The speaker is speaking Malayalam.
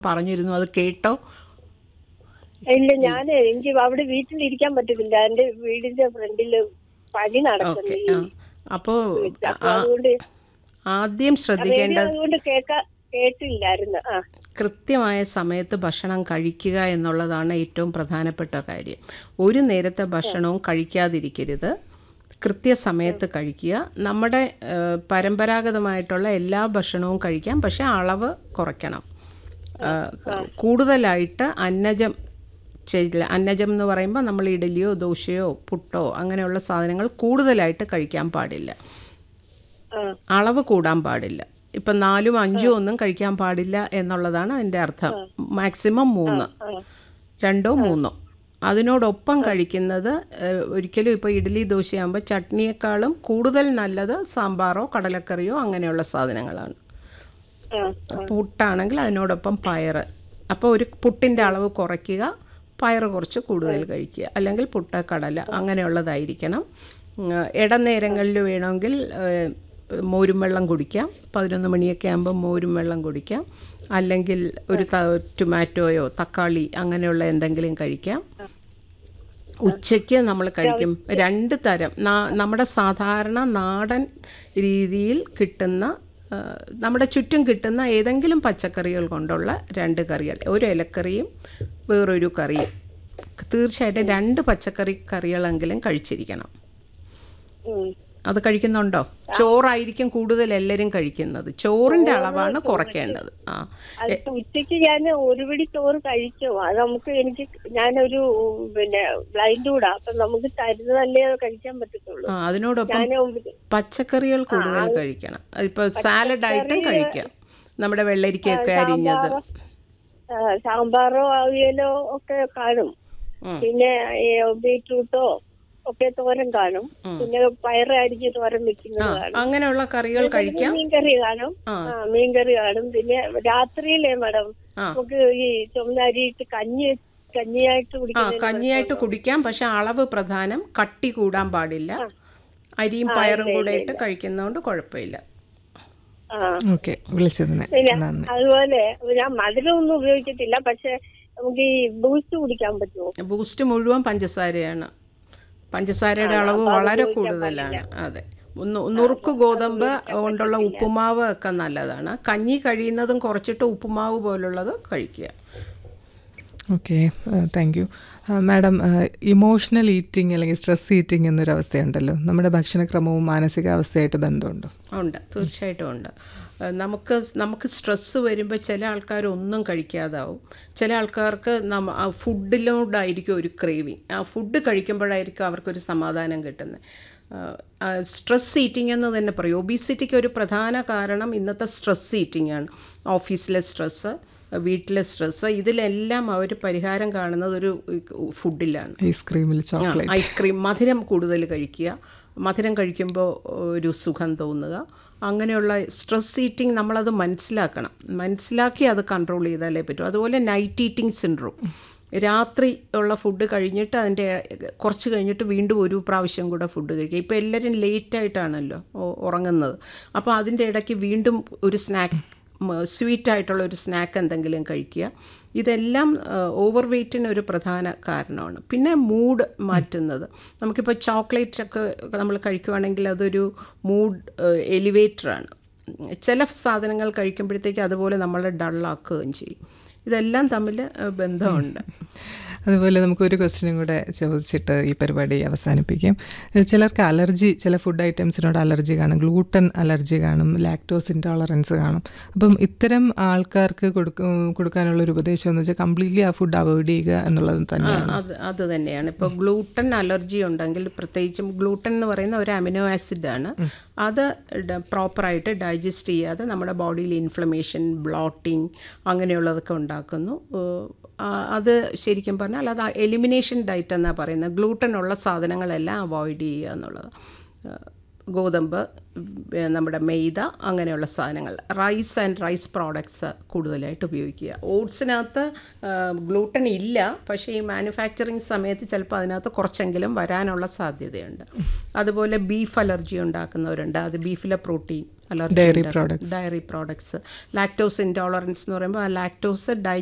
പറഞ്ഞിരുന്നു അത് കേട്ടോ ഇല്ല ഞാൻ എനിക്ക് അവിടെ വീട്ടിലിരിക്കാൻ പറ്റത്തില്ല എന്റെ വീടിന്റെ ഫ്രണ്ടില് പണി നടക്കുന്നു ഓക്കെ ആ അപ്പോൾ അപ്പൊ അതുകൊണ്ട് ആദ്യം റേഡിയോ ശ്രദ്ധിക്കേണ്ടത് അതുകൊണ്ട് കേൾക്കാ കേട്ടില്ലായിരുന്നു ആ കൃത്യമായ സമയത്ത് ഭക്ഷണം കഴിക്കുക എന്നുള്ളതാണ് ഏറ്റവും പ്രധാനപ്പെട്ട കാര്യം ഒരു നേരത്തെ ഭക്ഷണവും കഴിക്കാതിരിക്കരുത് കൃത്യസമയത്ത് കഴിക്കുക നമ്മുടെ ഏഹ്, പരമ്പരാഗതമായിട്ടുള്ള എല്ലാ ഭക്ഷണവും കഴിക്കാം പക്ഷേ അളവ് കുറയ്ക്കണം ഏഹ്, കൂടുതലായിട്ട് അന്നജം ചെയ്യില്ല അന്നജം എന്ന് പറയുമ്പോൾ നമ്മൾ ഇഡലിയോ ദോശയോ പുട്ടോ അങ്ങനെയുള്ള സാധനങ്ങൾ കൂടുതലായിട്ട് കഴിക്കാൻ പാടില്ല ആ അളവ് കൂടാൻ പാടില്ല ഇപ്പം നാലും അഞ്ചും ഒന്നും കഴിക്കാൻ പാടില്ല എന്നുള്ളതാണ് അതിൻ്റെ അർത്ഥം മാക്സിമം മൂന്ന് രണ്ടോ മൂന്നോ അതിനോടൊപ്പം കഴിക്കുന്നത് ഏഹ്, ഒരിക്കലും ഇപ്പോൾ ഇഡ്ഡലി ദോശയാകുമ്പോൾ ചട്നിയേക്കാളും കൂടുതൽ നല്ലത് സാമ്പാറോ കടലക്കറിയോ അങ്ങനെയുള്ള സാധനങ്ങളാണ് ആ പുട്ടാണെങ്കിൽ അതിനോടൊപ്പം പയറ് അപ്പോൾ ഒരു പുട്ടിൻ്റെ അളവ് കുറയ്ക്കുക പയറ് കുറച്ച് കൂടുതൽ കഴിക്കുക അല്ലെങ്കിൽ പുട്ട് കടല അങ്ങനെയുള്ളതായിരിക്കണം ഉം, ഇടനേരങ്ങളിൽ വേണമെങ്കിൽ ഏഹ്, മോരും വെള്ളം കുടിക്കാം പതിനൊന്ന് മണിയൊക്കെ ആകുമ്പോൾ മോരും വെള്ളം കുടിക്കാം അല്ലെങ്കിൽ ഒരു ത- ടൊമാറ്റോയോ തക്കാളി അങ്ങനെയുള്ള എന്തെങ്കിലും കഴിക്കാം ഉച്ചയ്ക്ക് നമ്മൾ കഴിക്കും രണ്ട് തരം നാ- നമ്മുടെ സാധാരണ നാടൻ രീതിയിൽ കിട്ടുന്ന ആ, നമ്മുടെ ചുറ്റും കിട്ടുന്ന ഏതെങ്കിലും പച്ചക്കറികൾ കൊണ്ടുള്ള രണ്ട് കറികൾ ഒരു ഇലക്കറിയും വേറൊരു കറിയും തീർച്ചയായിട്ടും രണ്ട് പച്ചക്കറി കറികളെങ്കിലും കഴിച്ചിരിക്കണം ഉം. അത് കഴിക്കുന്നുണ്ടോ ചോറായിരിക്കും കൂടുതൽ എല്ലാവരും കഴിക്കുന്നത് ചോറിൻ്റെ അളവാണ് കുറയ്ക്കേണ്ടത് ആ അതിപ്പോ ഉച്ചയ്ക്ക് ഞാൻ ഒരു പിടി ചോറ് കഴിക്കും അത് നമുക്ക് എനിക്ക് ഞാനൊരു പിന്നെ ബ്ലൈൻഡ് കൂടാ അപ്പൊ നമുക്ക് തരുന്നതല്ലേ കഴിക്കാൻ പറ്റത്തുള്ളൂ ആ അതിനോടൊപ്പം ഞാൻ പച്ചക്കറികൾ കൂടുതൽ കഴിക്കണം ഇപ്പോൾ സാലഡായിട്ടും കഴിക്കാം നമ്മുടെ വെള്ളരിക്കയൊക്കെ അരിഞ്ഞത് സാമ്പാറോ അവിയലോ ഒക്കെ കാണും ഉം. പിന്നെ ഈ ബീറ്റ്റൂട്ടോ ഒക്കെ തോരൻ കാണും പിന്നെ പയറ് അരിഞ്ഞ് തോരൻ വെക്കുന്നത് കാണും അങ്ങനെയുള്ള കറികൾ കഴിക്കാം മീൻകറി കാണും ആ. ആ മീൻകറി കാണും പിന്നെ രാത്രിയിലേ മാഡം ആ. നമുക്ക് ഈ ചുമന്ന അരിയിട്ട് കഞ്ഞി കഞ്ഞിയായിട്ട് ആ കുടിക്കുന്നത് കഞ്ഞിയായിട്ട് കുടിക്കാം പക്ഷെ അളവ് പ്രധാനം കട്ടി കൂടാൻ പാടില്ല അരിയും പയറും കൂടെ ഇട്ട് കഴിക്കുന്നതുകൊണ്ട് കുഴപ്പമില്ല ആ ഓക്കെ വിളിച്ചതിന് പിന്നെ നന്ദി അതുപോലെ ഞാൻ മധുരം ഒന്നും ഉപയോഗിച്ചിട്ടില്ല പക്ഷെ നമുക്ക് ഈ ബൂസ്റ്റ് കുടിക്കാൻ പറ്റുമോ ബൂസ്റ്റ് മുഴുവൻ പഞ്ചസാരയാണ് പഞ്ചസാരയുടെ അളവ് വളരെ കൂടുതലാണ് അതെ ഒന്ന് നുറുക്ക് ഗോതമ്പ് കൊണ്ടുള്ള ഉപ്പുമാവ് ഒക്കെ നല്ലതാണ് കഞ്ഞി കഴിയുന്നതും കുറച്ചിട്ട് ഉപ്പുമാവ് പോലുള്ളത് കഴിക്കുക okay thank you madam emotional eating അല്ലെങ്കിൽ സ്ട്രെസ് ഈറ്റിംഗ് എന്നൊരു അവസ്ഥയുണ്ടല്ലോ നമ്മുടെ ഭക്ഷണക്രമവും മാനസികാവസ്ഥയായിട്ട് ബന്ധമുണ്ടോ ഉണ്ട് തീർച്ചയായിട്ടും ഉണ്ട് ഏഹ് നമുക്ക് നമുക്ക് സ്ട്രെസ്സ് വരുമ്പോൾ ചില ആൾക്കാർ ഒന്നും കഴിക്കാതാവും ചില ആൾക്കാർക്ക് നമ്മ ആ ഫുഡിലോടായിരിക്കും ഒരു ക്രേവിങ് ആ ഫുഡ് കഴിക്കുമ്പോഴായിരിക്കും അവർക്കൊരു സമാധാനം കിട്ടുന്നത് സ്ട്രെസ് ഈറ്റിംഗ് എന്ന് തന്നെ പറയും ഒബീസിറ്റിക്ക് ഒരു പ്രധാന കാരണം ഇന്നത്തെ സ്ട്രെസ് ഈറ്റിംഗ് ആണ് ഓഫീസിലെ സ്ട്രെസ്സ് വീട്ടിലെ സ്ട്രെസ്സ് ഇതിലെല്ലാം അവർ പരിഹാരം കാണുന്നത് ഒരു ഫുഡിലാണ് ഐസ്ക്രീമിൽ ചോക്ലേറ്റ് ഐസ്ക്രീം മധുരം കൂടുതൽ കഴിക്കുക മധുരം കഴിക്കുമ്പോൾ ഒരു സുഖം തോന്നുക അങ്ങനെയുള്ള സ്ട്രെസ് ഈറ്റിംഗ് നമ്മളത് മനസ്സിലാക്കണം മനസ്സിലാക്കി അത് കൺട്രോൾ ചെയ്താലേ പറ്റൂ അതുപോലെ നൈറ്റ് ഈറ്റിംഗ് സിൻഡ്രോം രാത്രി ഉള്ള ഫുഡ് കഴിഞ്ഞിട്ട് അതിൻ്റെ കുറച്ച് കഴിഞ്ഞിട്ട് വീണ്ടും ഒരു പ്രാവശ്യം കൂടെ ഫുഡ് കഴിക്കുക ഇപ്പോൾ എല്ലാവരും ലേറ്റായിട്ടാണല്ലോ ഉറങ്ങുന്നത് അപ്പോൾ അതിൻ്റെ ഇടയ്ക്ക് വീണ്ടും ഒരു സ്നാക്ക് സ്വീറ്റ് ആയിട്ടുള്ള ഒരു സ്നാക്ക് എന്തെങ്കിലും കഴിക്കുക ഇതെല്ലാം ഓവർ വെയ്റ്റിന് ഒരു പ്രധാന കാരണമാണ് പിന്നെ മൂഡ് മാറ്റുന്നത് നമുക്കിപ്പോൾ ചോക്ലേറ്റ് ഒക്കെ നമ്മൾ കഴിക്കുവാണെങ്കിൽ അതൊരു മൂഡ് എലിവേറ്ററാണ് ചില സാധനങ്ങൾ കഴിക്കുമ്പോഴത്തേക്ക് അതുപോലെ നമ്മളെ ഡള്ളാക്കുകയും ചെയ്യും ഇതെല്ലാം തമ്മിൽ ബന്ധമുണ്ട് അതുപോലെ നമുക്ക് ഒരു ക്വസ്റ്റ്യനും കൂടെ ചോദിച്ചിട്ട് ഈ പരിപാടി അവസാനിപ്പിക്കാം ചിലർക്ക് അലർജി ചില ഫുഡ് ഐറ്റംസിനോട് അലർജി കാണും ഗ്ലൂട്ടൻ അലർജി കാണും ലാക്ടോസ് ഇൻടോളറൻസ് കാണും അപ്പം ഇത്തരം ആൾക്കാർക്ക് കൊടുക്ക കൊടുക്കാനുള്ള ഒരു ഉപദേശം എന്ന് വെച്ചാൽ കംപ്ലീറ്റ്ലി ആ ഫുഡ് അവോയ്ഡ് ചെയ്യുക എന്നുള്ളത് ആ, തന്നെയാണ് അത് അത് തന്നെയാണ് ഇപ്പോൾ ഗ്ലൂട്ടൻ അലർജി ഉണ്ടെങ്കിൽ പ്രത്യേകിച്ചും ഗ്ലൂട്ടൻ എന്ന് പറയുന്ന ഒരു അമിനോ ആസിഡാണ് അത് പ്രോപ്പറായിട്ട് ഡൈജസ്റ്റ് ചെയ്യാതെ നമ്മുടെ ബോഡിയിൽ ഇൻഫ്ലമേഷൻ ബ്ലോട്ടിങ് അങ്ങനെയുള്ളതൊക്കെ ഉണ്ടാക്കുന്നു ഏഹ്, ആ, അത് ശരിക്കും പറഞ്ഞാൽ അത് എലിമിനേഷൻ ഡയറ്റ് എന്നാണ് പറയുന്നത് ഗ്ലൂട്ടൻ ഉള്ള സാധനങ്ങളെല്ലാം അവോയ്ഡ് ചെയ്യുക എന്നുള്ളത് ഏഹ്, ഗോതമ്പ് ഏഹ്, നമ്മുടെ മെയ്ത അങ്ങനെയുള്ള സാധനങ്ങൾ റൈസ് ആൻഡ് റൈസ് പ്രോഡക്ട്സ് കൂടുതലായിട്ട് ഉപയോഗിക്കുക ഓട്സിനകത്ത് ഗ്ലൂട്ടൻ ഇല്ല പക്ഷേ ഈ മാനുഫാക്ചറിങ് സമയത്ത് ചിലപ്പോൾ അതിനകത്ത് കുറച്ചെങ്കിലും വരാനുള്ള സാധ്യതയുണ്ട് അതുപോലെ ബീഫ് അലർജി ഉണ്ടാക്കുന്നവരുണ്ട് അത് ബീഫിലെ protein allergy Dairy products. Dairy products lactose intolerance എന്ന് പറയുമ്പോൾ ആ ലാക്ടോസ് ഡൈ